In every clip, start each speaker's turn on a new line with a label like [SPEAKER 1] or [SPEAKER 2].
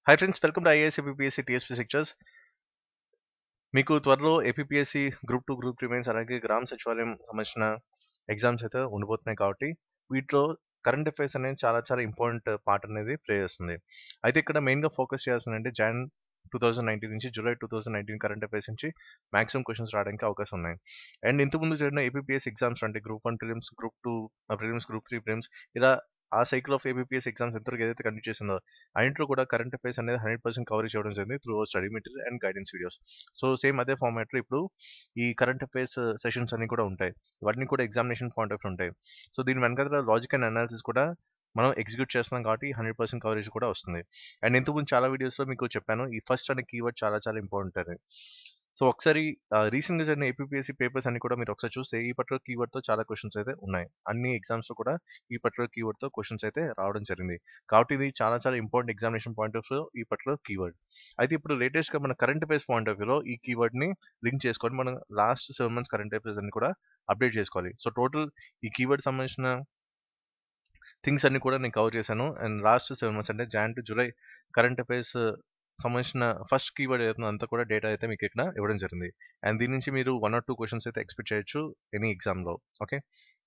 [SPEAKER 1] hi friends welcome to IAS APSC TSP lectures మీకు త్వరలో APSC group two group three mains అలాగే గ్రామ సచివాలయం సంబంధించిన ఎగ్జామ్స్ అయితే ఉండిపోతున్నాయి కాబట్టి వీటిలో కరెంట్ అఫైర్స్ అనేది చాలా చాలా ఇంపార్టెంట్ పార్ట్ అనేది ప్లే చేస్తుంది అయితే ఇక్కడ మెయిన్గా ఫోకస్ చేయాల్సిందంటే జాన్ టూ థౌసండ్ నైన్టీన్ నుంచి July two thousand nineteen current affairs నుంచి మాక్సిమం క్వశ్చన్స్ రావడానికి అవకాశం ఉన్నాయి అండ్ ఇంతకుముందు జరిగిన ఏపీఎస్ ఎగ్జామ్స్ అంటే group one prelims group two prelims group three prelims ఇలా ఆ సైకిల్ ఆఫ్ ఏబిపిఎస్ ఎగ్జామ్స్ ఎంతవరకు ఏదైతే కండక్ట్ చేసిందో అన్నింటిలో కూడా కరెంట్ అఫైర్స్ అనేది హండ్రెడ్ పర్సెంట్ కవరేజ్ చేయడం జరిగింది through study material and guidance videos so same అదే ఫార్మాట్లో ఇప్పుడు ఈ కరెంట్ అఫైర్స్ సెషన్స్ అన్ని కూడా ఉంటాయి వాటిని కూడా ఎగ్జామినేషన్ పాయింట్ ఆఫ్ ఉంటాయి సో దీని వెనకాల లాజిక్ అండ్ అనాలిసిస్ కూడా మనం ఎగ్జిక్యూట్ చేస్తున్నాం కాబట్టి హండ్రెడ్ పర్సెంట్ కవరేజ్ కూడా వస్తుంది అండ్ ఇంతకుముందు చాలా వీడియోస్లో మీకు చెప్పాను ఈ ఫస్ట్ అనే కీవర్డ్ చాలా చాలా ఇంపార్టెంట్ అని సో ఒకసారి రీసెంట్గా జరిగిన ఏపీఎస్సీ పేపర్స్ అన్ని కూడా మీరు ఒకసారి చూస్తే ఈ పర్టికులర్ కీవర్డ్తో చాలా క్వశ్చన్స్ అయితే ఉన్నాయి అన్ని ఎగ్జామ్స్లో కూడా ఈ పర్టికులర్ కీవర్డ్తో క్వశ్చన్స్ అయితే రావడం జరిగింది కాబట్టి ఇది చాలా చాలా important examination point of view ఈ పర్టికులర్ కీవర్డ్ అయితే ఇప్పుడు లేటెస్ట్గా మన కరెంట్ అఫైర్స్ పాయింట్ ఆఫ్ వ్యూలో ఈ కీవర్డ్ని లింక్ చేసుకొని మనం last seven months current affairs అన్ని కూడా అప్డేట్ చేసుకోవాలి సో టోటల్ ఈ కీవర్డ్ సంబంధించిన థింగ్స్ అన్ని కూడా నేను కవర్ చేశాను అండ్ లాస్ట్ సెవెన్ మంత్స్ అంటే Jan to July current affairs సంబంధించిన ఫస్ట్ కీవర్డ్ ఏదైతుందో అంతా కూడా డేటా అయితే మీకు ఇక్కడ ఇవ్వడం జరిగింది అండ్ దీని నుంచి మీరు వన్ ఆర్ టూ క్వశ్చన్స్ అయితే ఎక్స్పెక్ట్ చేయొచ్చు ఎనీ ఎగ్జామ్లో ఓకే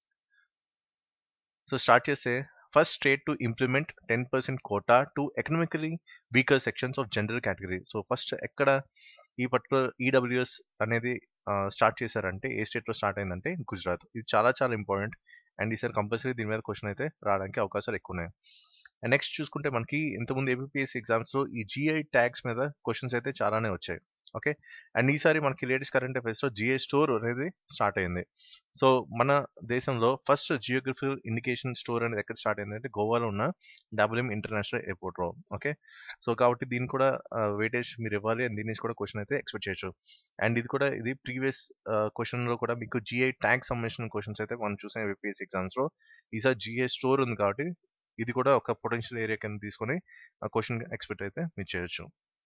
[SPEAKER 1] సో స్టార్ట్ చేస్తే first state to implement ten percent quota to economically weaker sections of general category so first ఎక్కడ ఈ పర్టికులర్ ఈడబ్ల్యూఎస్ అనేది స్టార్ట్ చేశారంటే ఏ స్టేట్లో స్టార్ట్ అయిందంటే గుజరాత్ ఇది చాలా చాలా ఇంపార్టెంట్ అండ్ ఈసారి కంపల్సరీ దీని మీద క్వశ్చన్ అయితే రావడానికి అవకాశాలు ఎక్కువ ఉన్నాయి అండ్ నెక్స్ట్ చూసుకుంటే మనకి ఇంతకుముందు ఏబిపిఎస్ ఎగ్జామ్స్లో ఈ జిఐ ట్యాగ్స్ మీద క్వశ్చన్స్ అయితే చాలానే వచ్చాయి ఓకే అండ్ ఈసారి మనకి లేటెస్ట్ కరెంట్ అఫైర్స్లో జిఐ స్టోర్ అనేది స్టార్ట్ అయింది సో మన దేశంలో ఫస్ట్ జియోగ్రఫికల్ ఇండికేషన్ స్టోర్ అనేది ఎక్కడ స్టార్ట్ అయింది అంటే గోవాలో ఉన్న డబ్ల్యూఎం ఇంటర్నేషనల్ ఎయిర్పోర్ట్లో ఓకే సో కాబట్టి దీన్ని కూడా వెయిటేజ్ మీరు ఇవ్వాలి అండ్ దీని నుంచి కూడా క్వశ్చన్ అయితే ఎక్స్పెక్ట్ చేయొచ్చు అండ్ ఇది కూడా ఇది ప్రీవియస్ క్వశ్చన్లో కూడా మీకు జిఐ ట్యాగ్ సంబంధించిన క్వశ్చన్స్ అయితే మనం చూసాం ఏపీఎస్ ఎగ్జామ్స్లో ఈసారి జిఐ స్టోర్ ఉంది కాబట్టి ఇది కూడా ఒక పొటెన్షియల్ ఏరియా కింద తీసుకొని ఆ క్వశ్చన్ ఎక్స్పెక్ట్ అయితే మీరు చేయొచ్చు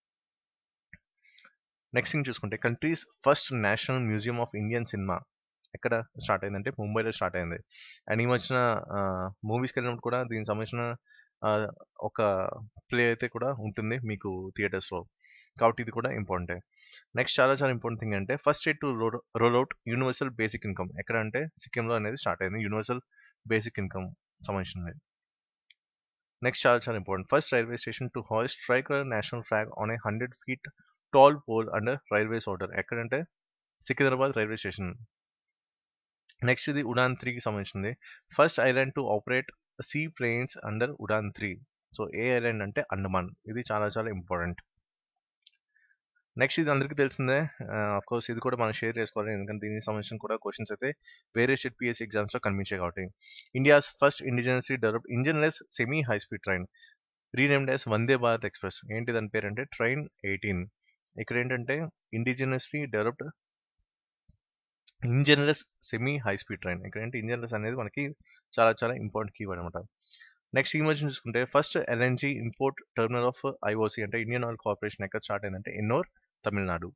[SPEAKER 1] నెక్స్ట్ థింగ్ చూసుకుంటే countries first national museum of Indian cinema ఎక్కడ స్టార్ట్ అయిందంటే ముంబైలో స్టార్ట్ అయింది అండ్ ఈ మధ్యన మూవీస్కి వెళ్ళినప్పుడు కూడా దీనికి సంబంధించిన ఒక ప్లే అయితే కూడా ఉంటుంది మీకు థియేటర్స్లో కాబట్టి ఇది కూడా ఇంపార్టెంటే నెక్స్ట్ చాలా చాలా ఇంపార్టెంట్ థింగ్ అంటే first state to roll out universal basic income ఎక్కడ అంటే సిక్కింలో అనేది స్టార్ట్ అయింది యూనివర్సల్ బేసిక్ ఇన్కమ్ సంబంధించినది నెక్స్ట్ చాలా చాలా important first railway station to hoist strike national flag on a hundred feet tall pole under railways order ఎక్కడంటే Secunderabad railway station next ఇది ఉడాన్ త్రీకి సంబంధించింది first island to operate sea planes under Udan three so a island అంటే అండమాన్ ఇది చాలా చాలా important next ఇది అందరికీ తెలిసిందే అఫ్ కోర్స్ ఇది కూడా మనం షేర్ చేసుకోవాలి ఎందుకంటే దీనికి సంబంధించిన కూడా క్వశ్చన్స్ అయితే వేరే స్టేట్ పిఎస్ ఎగ్జామ్స్లో కనిపించాయి కాబట్టి India's first indigenously developed engineless semi high speed train renamed as Vande Bharat express ఏంటి దాని పేరు అంటే ట్రైన్ ఎయిటీన్ ఇక్కడ ఏంటంటే indigenously developed engineless semi high speed train ఇక్కడ ఏంటి ఇంజన్లెస్ అనేది మనకి చాలా చాలా ఇంపార్టెంట్ కీవర్డ్ అనమాట నెక్స్ట్ ఈ మధ్య చూసుకుంటే first LNG import terminal of IOC అంటే ఇండియన్ ఆయిల్ కార్పొరేషన్ ఎక్కడ స్టార్ట్ అయిందంటే ఎన్నోర్ తమిళనాడు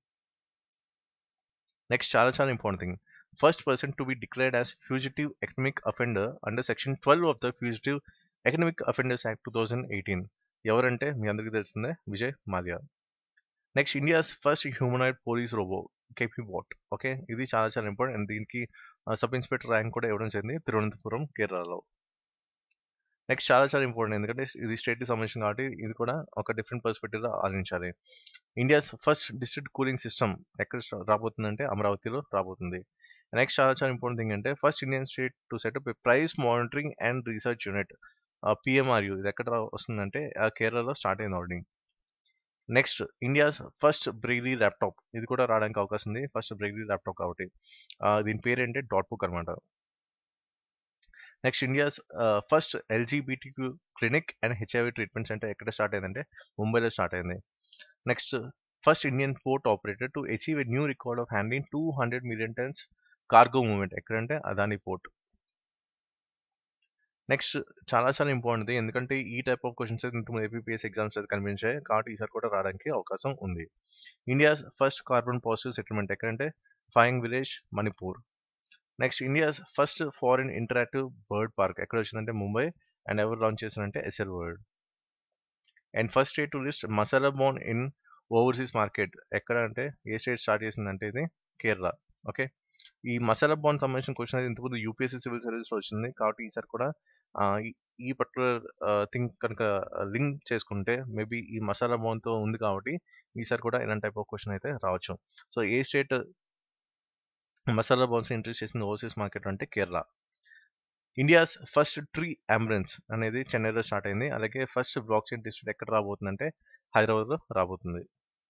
[SPEAKER 1] నెక్స్ట్ చాలా చాలా important thing first person to be declared as fugitive economic offender under section twelve of the fugitive economic offenders act two thousand eighteen ఎవరంటే మీ అందరికీ తెలిసిందే Vijay Mallya next India's first humanoid police robot KP bot okay ఇది చాలా చాలా important and దీనికి sub inspector rank కూడా ఇవ్వడం జరిగింది తిరువనంతపురం కేరళలో నెక్స్ట్ చాలా చాలా ఇంపార్టెంట్ ఎందుకంటే ఇది స్టేట్కి సంబంధించిన కాబట్టి ఇది కూడా ఒక డిఫరెంట్ పర్స్పెక్టివ్లో ఆలోచించాలి India's first district cooling system ఎక్కడ రాబోతుందంటే అమరావతిలో రాబోతుంది నెక్స్ట్ చాలా చాలా ఇంపార్టెంట్ థింగ్ అంటే first Indian state to set up price monitoring and research unit PMRU ఇది ఎక్కడ వస్తుందంటే కేరళలో స్టార్ట్ అయింది already next India's first braille laptop ఇది కూడా రావడానికి అవకాశం ఉంది ఫస్ట్ బ్రెయిలీ ల్యాప్టాప్ కాబట్టి దీని పేరు ఏంటి డాట్ బుక్ అనమాట next India's first LGBT clinic and HIV treatment centre ఎక్కడ స్టార్ట్ అయిందంటే ముంబైలో స్టార్ట్ అయింది next first Indian port operator to achieve a new record of handling two hundred million tons cargo movement ఎక్కడంటే Adani port next చాలా చాలా important ఎందుకంటే ఈ type of questions అయితే ఇంతకుముందు ఏపీఎస్ ఎగ్జామ్స్ అయితే కనిపించాయి కాబట్టి ఈసారి కూడా రావడానికి అవకాశం ఉంది India's first carbon positive settlement ఎక్కడంటే Phayeng village Manipur next India's first foreign interactive bird park ఎక్కడ వచ్చిందంటే ముంబై అండ్ ఎవరు లాంచ్ చేశారంటే Essel world and first state to list masala bond in overseas market ఎక్కడ అంటే ఏ స్టేట్ స్టార్ట్ చేసిందంటే ఇది కేరళ ఓకే ఈ మసాలా బాండ్ సంబంధించిన క్వశ్చన్ అయితే ఇంతకుముందు యూపీఎస్సీ సివిల్ సర్వీస్ లో వచ్చింది కాబట్టి ఈసారి కూడా ఆ, ఈ- ఈ పర్టికులర్ థింగ్ కనుక లింక్ చేసుకుంటే మేబీ ఈ మసాలా బాండ్ తో ఉంది కాబట్టి ఈసారి కూడా ఇలాంటి టైప్ ఆఫ్ క్వశ్చన్ అయితే రావచ్చు so a state masala bonds interest చేసింది ఓవర్సీస్ మార్కెట్ అంటే Kerala India's first tree ambulance అనేది చెన్నైలో స్టార్ట్ అయింది అలాగే ఫస్ట్ బ్లాక్ చైన్ డిస్ట్రిక్ట్ ఎక్కడ రాబోతుందంటే హైదరాబాద్ లో రాబోతుంది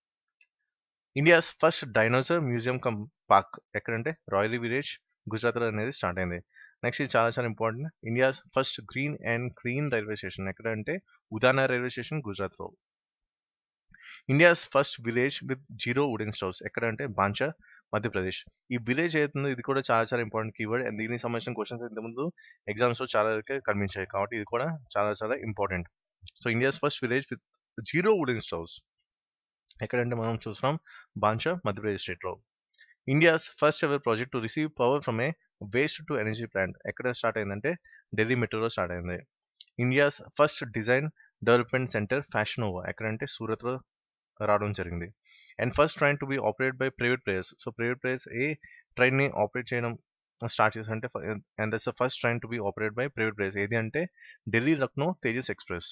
[SPEAKER 1] India's first dinosaur museum cum park ఎక్కడంటే రాయలీ విలేజ్ గుజరాత్ లో అనేది స్టార్ట్ అయింది నెక్స్ట్ ఇది చాలా చాలా important India's first green and clean railway station ఎక్కడంటే ఉదానా రైల్వే స్టేషన్ గుజరాత్ లో India's first village with zero wooden stoves ఎక్కడంటే బాంచా మధ్యప్రదేశ్ ఈ విలేజ్ ఏదైతుందో ఇది కూడా చాలా చాలా ఇంపార్టెంట్ కీవర్డ్ అండ్ దీనికి సంబంధించిన క్వశ్చన్స్ ఇంతకుముందు ఎగ్జామ్స్ లో చాలా వరకు కనిపించాయి కాబట్టి ఇది కూడా చాలా చాలా important so India's first village with zero wooden stoves ఎక్కడంటే మనం చూస్తున్నాం బాంచా మధ్యప్రదేశ్ స్టేట్ లో India's first ever project to receive power from a waste to energy plant ఎక్కడ స్టార్ట్ అయిందంటే ఢిల్లీ మెట్రోలో స్టార్ట్ అయింది India's first design development centre fashion ఓవా ఎక్కడంటే సూరత్ లో రావడం జరిగింది and first train to be operate by private players so private players ఏ ట్రైన్ ని ఆపరేట్ చేయడం స్టార్ట్ చేశారంటే and that's first train to be operate by private players ఏది అంటే Delhi Lucknow Tejas express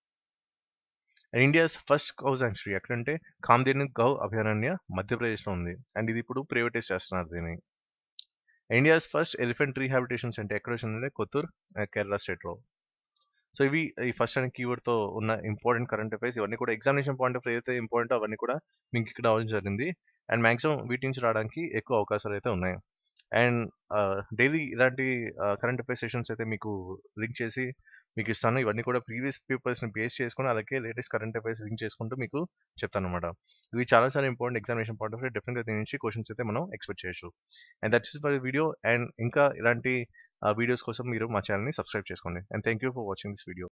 [SPEAKER 1] India's first Gau sanctuary ఎక్కడంటే కామధేను గౌ అభయారణ్య మధ్యప్రదేశ్లో ఉంది అండ్ ఇది ఇప్పుడు ప్రైవేటైజ్ చేస్తున్నారు దీన్ని India's first elephant rehabilitation centre ఎక్కడ వచ్చిందంటే కొత్తూర్ ఆ, కేరళ స్టేట్ లో సో ఇవి ఈ ఫస్ట్ అండ్ కీవర్డ్ తో ఉన్న ఇంపార్టెంట్ కరెంట్ అఫైర్స్ ఇవన్నీ కూడా ఎగ్జామినేషన్ పాయింట్ ఆఫ్ ఏదైతే ఇంపార్టెంట్ అవన్నీ కూడా మీకు ఇక్కడ అవడం జరిగింది అండ్ మాక్సిమం వీటి నుంచి రావడానికి ఎక్కువ అవకాశాలు అయితే ఉన్నాయి అండ్ డైలీ ఇలాంటి కరెంట్ అఫైర్ సెషన్స్ అయితే మీకు లింక్ చేసి మీకు ఇస్తాను ఇవన్నీ కూడా ప్రీవియస్ పేపర్స్ ని బేస్ చేసుకుని అలాగే లేటెస్ట్ కరెంట్ అఫైర్స్ లింక్ చేసుకుంటూ మీకు చెప్తాను అనమాట ఇవి చాలా చాలా important examination point of definite గా దీని నుంచి క్వశ్చన్స్ అయితే మనం ఎక్స్పెక్ట్ చేయొచ్చు and that's for video and ఇంకా ఇలాంటి వీడియోస్ కోసం మీరు మా ఛానల్ని సబ్స్క్రైబ్ చేసుకోండి and thank you for watching this video